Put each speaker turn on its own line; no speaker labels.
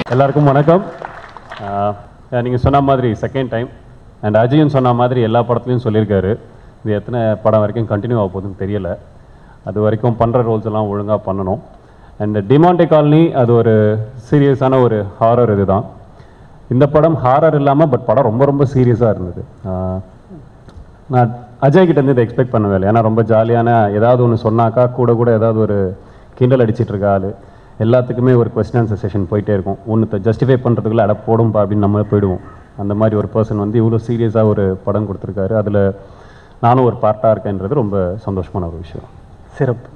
எல்லாருக்கும் வணக்கம் நீங்கள் சொன்ன மாதிரி செகண்ட் டைம் அண்ட் அஜயும் சொன்ன மாதிரி எல்லா படத்துலையும் சொல்லியிருக்காரு இது எத்தனை படம் வரைக்கும் கண்டினியூ ஆக போகுதுன்னு தெரியல அது வரைக்கும் பண்ணுற ரோல்ஸ் எல்லாம் ஒழுங்காக பண்ணணும் அண்ட் டிமாண்டே காலனி அது ஒரு சீரியஸான ஒரு ஹாரர் இதுதான் இந்த படம் ஹாரர் இல்லாமல் பட் படம் ரொம்ப ரொம்ப சீரியஸாக இருந்தது ஆஹ் நான் அஜய் கிட்ட இருந்து இதை எக்ஸ்பெக்ட் பண்ணவே இல்லை ஏன்னா ரொம்ப ஜாலியான ஏதாவது ஒன்று சொன்னாக்கா கூட கூட ஏதாவது ஒரு கிண்டல் அடிச்சிட்டு இருக்க ஆளு எல்லாத்துக்குமே ஒரு கொஸ்டின் ஆன்சர் செஷன் போயிட்டே இருக்கும் ஒன்று ஜஸ்டிஃபை பண்ணுறதுக்குள்ள அட போடும்பா அப்படின்னு நம்ம போயிடுவோம் அந்த மாதிரி ஒரு பர்சன் வந்து இவ்வளோ சீரியஸாக ஒரு படம் கொடுத்துருக்காரு அதில் நானும் ஒரு பார்ட்டாக இருக்கேன்றது ரொம்ப சந்தோஷமான ஒரு விஷயம்
சிறப்பு